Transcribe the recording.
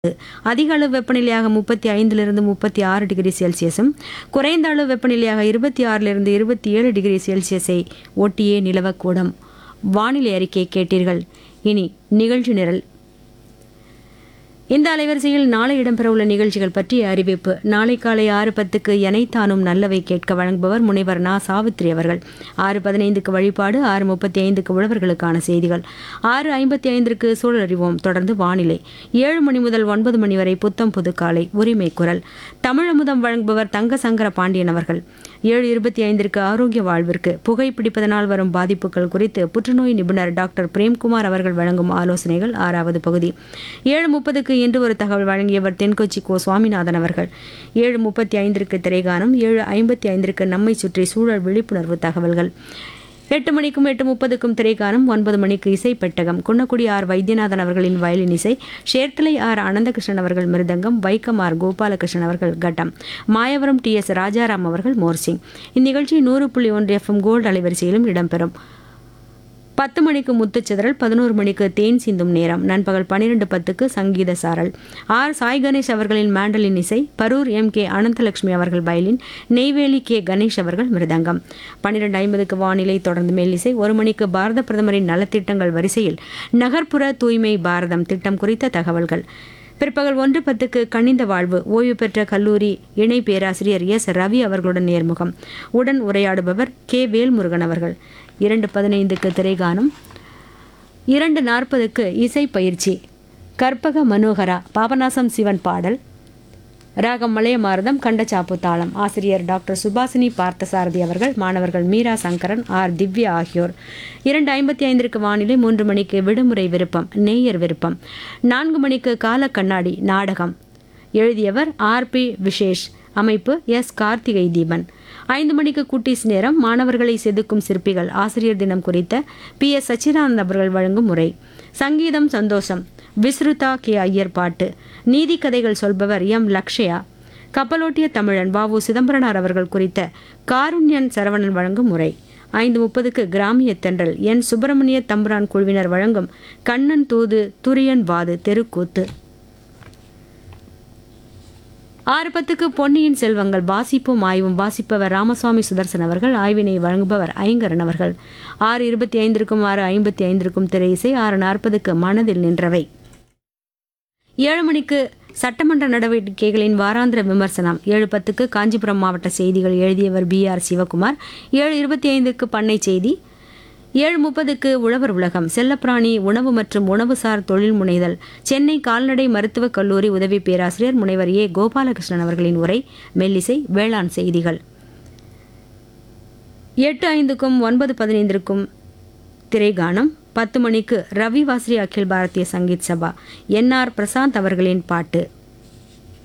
அதிக அளவு வெப்பநிலையாக முப்பத்தி ஐந்திலிருந்து முப்பத்தி ஆறு டிகிரி செல்சியஸும் குறைந்த அளவு வெப்பநிலையாக இருபத்தி ஆறிலிருந்து இருபத்தி ஏழு டிகிரி செல்சியஸை ஒட்டியே நிலவக்கூடும் வானிலை அறிக்கை கேட்டீர்கள் இனி நிகழ்ச்சி நிரல் இந்த அலைவரிசையில் நாளை இடம்பெறவுள்ள நிகழ்ச்சிகள் பற்றிய அறிவிப்பு நாளை காலை ஆறு பத்துக்கு எனைத்தானும் நல்லவை கேட்க வழங்குபவர் முனைவர் நா சாவித்ரி அவர்கள் ஆறு பதினைந்துக்கு வழிபாடு ஆறு முப்பத்தி ஐந்துக்கு உழவர்களுக்கான செய்திகள் ஆறு ஐம்பத்தி ஐந்திற்கு சூழல் அறிவோம் தொடர்ந்து வானிலை ஏழு மணி முதல் ஒன்பது மணி வரை புத்தம் புது காலை உரிமை குரல் தமிழமுதம் வழங்குபவர் தங்க சங்கர பாண்டியன் அவர்கள் ஏழு இருபத்தி ஐந்திற்கு ஆரோக்கிய வாழ்விற்கு புகைப்பிடிப்பதனால் வரும் பாதிப்புகள் குறித்து புற்றுநோய் நிபுணர் டாக்டர் பிரேம்குமார் அவர்கள் வழங்கும் ஆலோசனைகள் ஆறாவது பகுதி ஏழு முப்பதுக்கு இன்று ஒரு தகவல் வழங்கியவர் தென்கொச்சி கோ சுவாமிநாதன் அவர்கள் ஏழு முப்பத்தி ஐந்திற்கு திரைகானம் ஏழு ஐம்பத்தி ஐந்திற்கு நம்மை சுற்றி சூழல் விழிப்புணர்வு தகவல்கள் எட்டு மணிக்கும் எட்டு முப்பதுக்கும் திரைக்கானம் ஒன்பது மணிக்கு இசை பெட்டகம் குன்னக்குடி ஆர் வைத்தியநாதன் அவர்களின் வயலின் இசை ஷேர்த்தலை ஆர் அனந்தகிருஷ்ணன் அவர்கள் மிருதங்கம் வைக்கம் ஆர் கோபாலகிருஷ்ணன் அவர்கள் கட்டம் மாயவரம் டி எஸ் ராஜாராம் அவர்கள் மோர்சிங் இந்நிகழ்ச்சி நூறு புள்ளி ஒன்று எஃப்எம் கோல்டு அலைவரிசையிலும் இடம்பெறும் பத்து மணிக்கு முத்துச்சிதறல் பதினோரு மணிக்கு தேன் சிந்தும் நேரம் நண்பகல் பன்னிரெண்டு பத்துக்கு சங்கீத சாரல் ஆர் சாய் கணேஷ் அவர்களின் மேண்டலின் இசை பரூர் எம் கே அனந்தலட்சுமி அவர்கள் வயலின் நெய்வேலி கே கணேஷ் அவர்கள் மிருதங்கம் பன்னிரெண்டு ஐம்பதுக்கு வானிலை தொடர்ந்து மெல்லிசை ஒரு மணிக்கு பாரத பிரதமரின் நலத்திட்டங்கள் வரிசையில் நகர்ப்புற தூய்மை பாரதம் திட்டம் குறித்த தகவல்கள் பிற்பகல் ஒன்று பத்துக்கு கணிந்த வாழ்வு ஓய்வு பெற்ற கல்லூரி இணை பேராசிரியர் எஸ் ரவி அவர்களுடன் நேர்முகம் உடன் உரையாடுபவர் கே வேல்முருகன் அவர்கள் இரண்டு பதினைந்துக்கு திரைகானம் இரண்டு நாற்பதுக்கு இசை பயிற்சி கற்பக மனோகரா பாபநாசம் சிவன் பாடல் ராகம் மலையமாரதம் கண்டச்சாப்பு தாளம் ஆசிரியர் டாக்டர் சுபாசினி பார்த்தசாரதி அவர்கள் மாணவர்கள் மீரா சங்கரன் ஆர் திவ்யா ஆகியோர் இரண்டு ஐம்பத்தி ஐந்திற்கு வானிலை மூன்று மணிக்கு விடுமுறை விருப்பம் நேயர் விருப்பம் நான்கு மணிக்கு கால கண்ணாடி நாடகம் எழுதியவர் ஆர் பி விசேஷ் அமைப்பு எஸ் கார்த்திகை தீபன் ஐந்து மணிக்கு குட்டீஸ் நேரம் மாணவர்களை செதுக்கும் சிற்பிகள் ஆசிரியர் தினம் குறித்த பி எஸ் சச்சிதானந்த் அவர்கள் வழங்கும் முறை சங்கீதம் சந்தோஷம் விஸ்ருதா கே ஐயர் பாட்டு நீதி கதைகள் சொல்பவர் எம் லக்ஷயா கப்பலோட்டிய தமிழன் வாவு சிதம்பரனார் அவர்கள் குறித்த காருண்யன் சரவணன் வழங்கும் முறை ஐந்து முப்பதுக்கு கிராமிய தென்றல் என் சுப்பிரமணிய தம்புரான் குழுவினர் வழங்கும் கண்ணன் தூது துரியன் வாது தெருக்கூத்து ஆறு பத்துக்கு பொன்னியின் செல்வங்கள் வாசிப்பும் ஆய்வும் வாசிப்பவர் ராமசுவாமி சுதர்சன் அவர்கள் ஆய்வினை வழங்குபவர் ஐங்கரன் அவர்கள் ஆறு இருபத்தி ஐந்திற்கும் ஆறு ஐம்பத்தி ஐந்திற்கும் திரை இசை ஆறு நாற்பதுக்கு மனதில் நின்றவை ஏழு மணிக்கு சட்டமன்ற நடவடிக்கைகளின் வாராந்திர விமர்சனம் ஏழு பத்துக்கு காஞ்சிபுரம் மாவட்ட செய்திகள் எழுதியவர் பி ஆர் சிவகுமார் ஏழு இருபத்தி ஐந்துக்கு பண்ணை செய்தி ஏழு முப்பதுக்கு உழவர் உலகம் செல்லப்பிராணி உணவு மற்றும் உணவுசார் தொழில் முனைதல் சென்னை கால்நடை மருத்துவக் கல்லூரி உதவி பேராசிரியர் முனைவர் ஏ கோபாலகிருஷ்ணன் அவர்களின் உரை மெல்லிசை வேளாண் செய்திகள் எட்டு ஐந்துக்கும் ஒன்பது பதினைந்திற்கும் திரைகானம் பத்து மணிக்கு ரவி வாஸ்ரி அகில் பாரதிய சங்கீத் சபா என் ஆர் பிரசாந்த் அவர்களின் பாட்டு